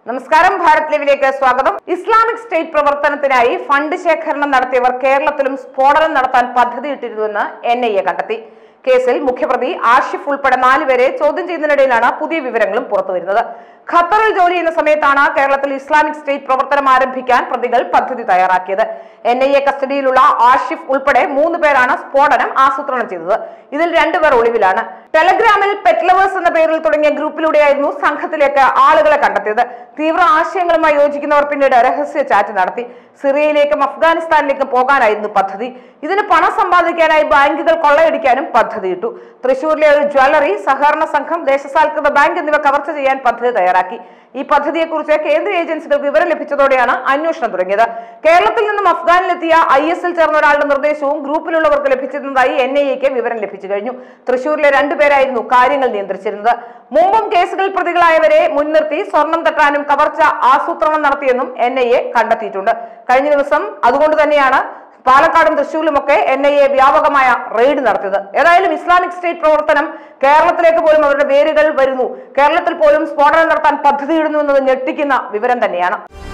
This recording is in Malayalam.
നമസ്കാരം ഭാരത് ലൈവിലേക്ക് സ്വാഗതം ഇസ്ലാമിക് സ്റ്റേറ്റ് പ്രവർത്തനത്തിനായി ഫണ്ട് ശേഖരണം നടത്തിയവർ കേരളത്തിലും സ്ഫോടനം നടത്താൻ പദ്ധതിയിട്ടിരുന്നുവെന്ന് എൻ ഐ എ കണ്ടെത്തി കേസിൽ മുഖ്യപ്രതി ആഷിഫ് ഉൾപ്പെടെ നാലുപേരെ ചോദ്യം ചെയ്യുന്നതിനിടയിലാണ് പുതിയ വിവരങ്ങളും പുറത്തുവരുന്നത് ഖത്തറിൽ ജോലി ചെയ്യുന്ന സമയത്താണ് കേരളത്തിൽ ഇസ്ലാമിക് സ്റ്റേറ്റ് പ്രവർത്തനം ആരംഭിക്കാൻ പ്രതികൾ പദ്ധതി തയ്യാറാക്കിയത് എൻ ഐ എ കസ്റ്റഡിയിലുള്ള ആഷിഫ് ഉൾപ്പെടെ മൂന്ന് പേരാണ് സ്ഫോടനം ആസൂത്രണം ചെയ്തത് ഇതിൽ രണ്ടുപേർ ഒളിവിലാണ് ടെലഗ്രാമിൽ പെറ്റ് ലവേഴ്സ് എന്ന പേരിൽ തുടങ്ങിയ ഗ്രൂപ്പിലൂടെയായിരുന്നു സംഘത്തിലേക്ക് ആളുകളെ കണ്ടെത്തിയത് തീവ്ര ആശയങ്ങളുമായി യോജിക്കുന്നവർ പിന്നീട് രഹസ്യ ചാറ്റ് നടത്തി സിറിയയിലേക്കും അഫ്ഗാനിസ്ഥാനിലേക്കും പോകാനായിരുന്നു പദ്ധതി ഇതിന് പണം സമ്പാദിക്കാനായി ബാങ്കുകൾ കൊള്ളയടിക്കാനും പദ്ധതിയിട്ടു തൃശൂരിലെ ഒരു ജ്വല്ലറി സഹകരണ സംഘം ദേശസാൽകൃത ബാങ്ക് എന്നിവ കവർച്ച ചെയ്യാൻ പദ്ധതി തയ്യാറാക്കി ഈ പദ്ധതിയെക്കുറിച്ച് കേന്ദ്ര ഏജൻസികൾ വിവരം ലഭിച്ചതോടെയാണ് അന്വേഷണം തുടങ്ങിയത് കേരളത്തിൽ നിന്നും അഫ്ഗാനിലെത്തിയ ഐ എസ് എൽ ചേർന്ന ഒരാളുടെ നിർദ്ദേശവും ഗ്രൂപ്പിലുള്ളവർക്ക് ലഭിച്ചിരുന്നതായി എൻ ഐ എക്ക് വിവരം ലഭിച്ചു കഴിഞ്ഞു തൃശൂരിലെ രണ്ടുപേരായിരുന്നു കാര്യങ്ങൾ നിയന്ത്രിച്ചിരുന്നത് മുമ്പും കേസുകളിൽ പ്രതികളായവരെ മുൻനിർത്തി സ്വർണം തട്ടാനും കവർച്ച ആസൂത്രണം നടത്തിയെന്നും എൻ ഐ എ കണ്ടെത്തിയിട്ടുണ്ട് കഴിഞ്ഞ ദിവസം അതുകൊണ്ട് തന്നെയാണ് പാലക്കാടും തൃശ്ശൂരിലുമൊക്കെ എൻ ഐ എ വ്യാപകമായ റെയ്ഡ് നടത്തിയത് ഏതായാലും ഇസ്ലാമിക് സ്റ്റേറ്റ് പ്രവർത്തനം കേരളത്തിലേക്ക് പോലും അവരുടെ വേരുകൾ വരുന്നു കേരളത്തിൽ പോലും സ്ഫോടനം നടത്താൻ പദ്ധതിയിടുന്നു എന്നത് ഞെട്ടിക്കുന്ന വിവരം തന്നെയാണ്